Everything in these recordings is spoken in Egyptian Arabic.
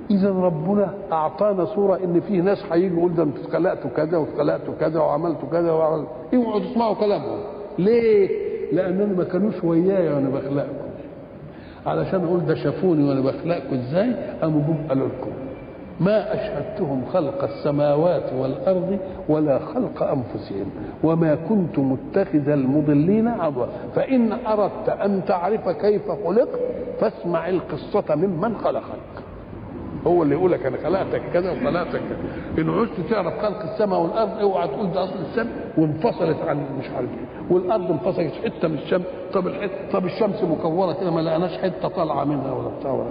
اذا ربنا اعطانا صوره ان في ناس هيجوا يقول ده انتوا اتخلقتوا كذا واتخلقتوا كذا وعملتوا كذا وعملتوا اوعوا تسمعوا كلامهم ليه؟ لانهم ما كانوش ويايا وانا بخلقكم علشان اقول ده شافوني وانا بخلقكم ازاي قاموا جم قالوا لكم ما اشهدتهم خلق السماوات والارض ولا خلق انفسهم وما كنت متخذ المضلين عضوا فان اردت ان تعرف كيف خلقت فاسمع القصه ممن خلقك هو اللي يقول لك انا خلقتك كذا وخلقتك كذا ان عشت تعرف خلق السماء والارض اوعى تقول ده اصل السماء وانفصلت عن مش عارف ايه والارض انفصلت حته من الشمس طب الحته طب الشمس مكوره كده ما لقناش حته طالعه منها ولا بتاع ولا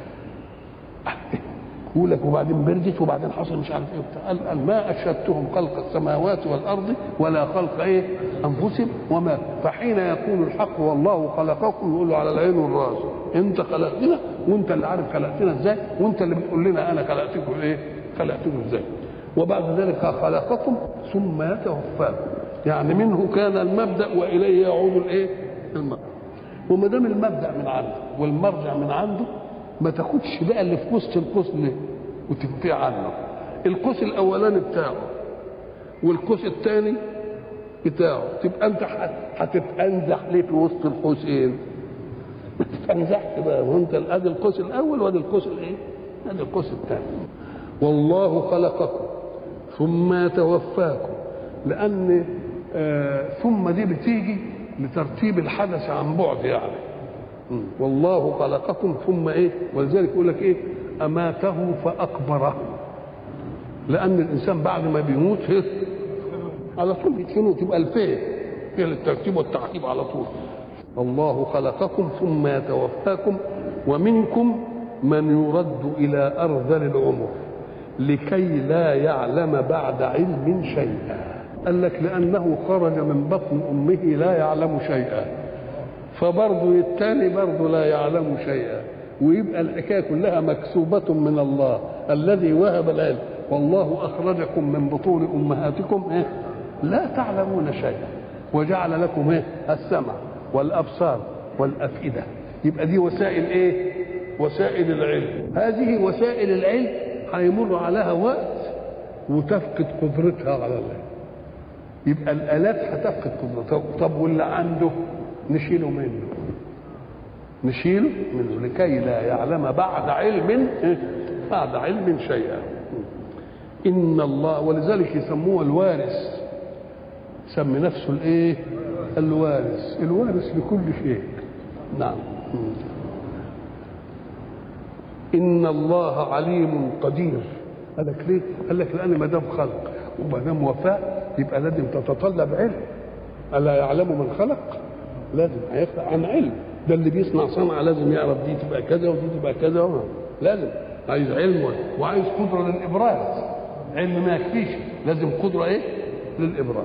ايه يقول لك وبعدين بردت وبعدين حصل مش عارف ايه وبتاع قال, قال ما اشهدتهم خلق السماوات والارض ولا خلق ايه انفسهم وما فحين يقول الحق والله خلقكم يقول له على العين والراس انت خلقتنا وانت اللي عارف خلقتنا ازاي وانت اللي بتقول لنا انا خلقتكم ايه خلقتكم ازاي وبعد ذلك خلقكم ثم يتوفاكم يعني منه كان المبدا واليه يعود الايه المبدا وما دام المبدا من عنده والمرجع من عنده ما تاخدش بقى اللي في وسط القوس اللي وتنفي عنه القوس الاولاني بتاعه والقوس الثاني بتاعه تبقى انت هتتنزح ليه في وسط القوسين ما تتنزحش بقى وانت ادي القوس الاول وادي القوس الايه ادي القوس الثاني والله خلقكم ثم يتوفاكم لان آه ثم دي بتيجي لترتيب الحدث عن بعد يعني والله خلقكم ثم ايه ولذلك يقول لك ايه اماته فاقبره لان الانسان بعد ما بيموت إيه؟ على طول بيدفنوه تبقى الفين فيه الترتيب والتعقيب على طول الله خلقكم ثم يتوفاكم ومنكم من يرد الى ارذل العمر لكي لا يعلم بعد علم شيئا قال لك لانه خرج من بطن امه لا يعلم شيئا فبرضه الثاني برضه لا يعلم شيئا ويبقى الحكايه كلها مكسوبه من الله الذي وهب العلم والله اخرجكم من بطون امهاتكم إيه؟ لا تعلمون شيئا وجعل لكم إيه؟ السمع والابصار والافئده يبقى دي وسائل ايه وسائل العلم هذه وسائل العلم هيمر عليها وقت وتفقد قدرتها على الله يبقى الالات هتفقد قدرتها طب واللي عنده نشيله منه نشيله منه لكي لا يعلم بعد علم بعد علم شيئا ان الله ولذلك يسموه الوارث سمي نفسه الايه الوارث الوارث لكل شيء نعم ان الله عليم قدير قال لك ليه قال لك لان ما دام خلق وما دام وفاء يبقى لازم تتطلب علم الا يعلم من خلق لازم هيخلق عن علم ده اللي بيصنع صنعه لازم يعرف دي تبقى كذا ودي تبقى كذا لازم عايز علم وعايز قدره للابراز علم ما يكفيش لازم قدره ايه للابراز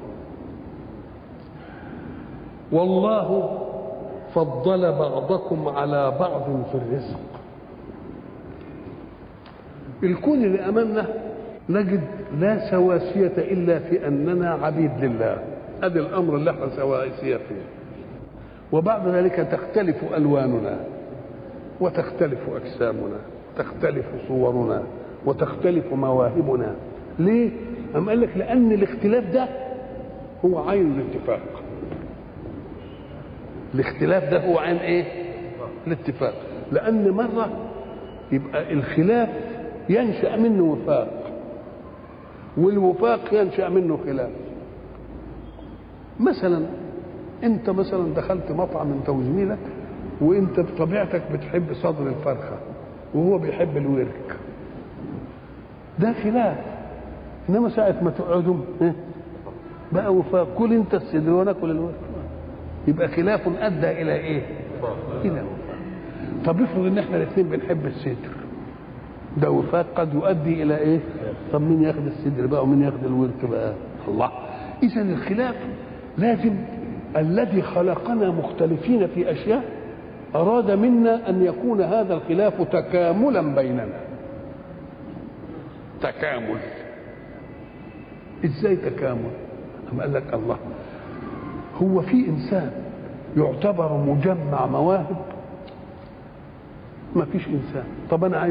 والله فضل بعضكم على بعض في الرزق الكون اللي امامنا نجد لا سواسية إلا في أننا عبيد لله هذا الأمر اللي احنا سواسية فيه وبعد ذلك تختلف ألواننا وتختلف أجسامنا تختلف صورنا وتختلف مواهبنا ليه؟ أم قال لك لأن الاختلاف ده هو عين الاتفاق الاختلاف ده هو عين ايه؟ الاتفاق لأن مرة يبقى الخلاف ينشأ منه وفاق والوفاق ينشا منه خلاف مثلا انت مثلا دخلت مطعم انت وزميلك وانت بطبيعتك بتحب صدر الفرخه وهو بيحب الورك ده خلاف انما ساعه ما تقعدوا بقى وفاق كل انت الصدر وانا اكل الورك يبقى خلاف ادى الى ايه؟ الى وفاق طب افرض ان احنا الاثنين بنحب الصدر ده وفاق قد يؤدي الى ايه؟ طب مين ياخد الصدر بقى ومين ياخد الورك بقى؟ الله اذا الخلاف لازم الذي خلقنا مختلفين في اشياء اراد منا ان يكون هذا الخلاف تكاملا بيننا تكامل ازاي تكامل؟ أم قال لك الله هو في انسان يعتبر مجمع مواهب ما فيش انسان طب انا عايز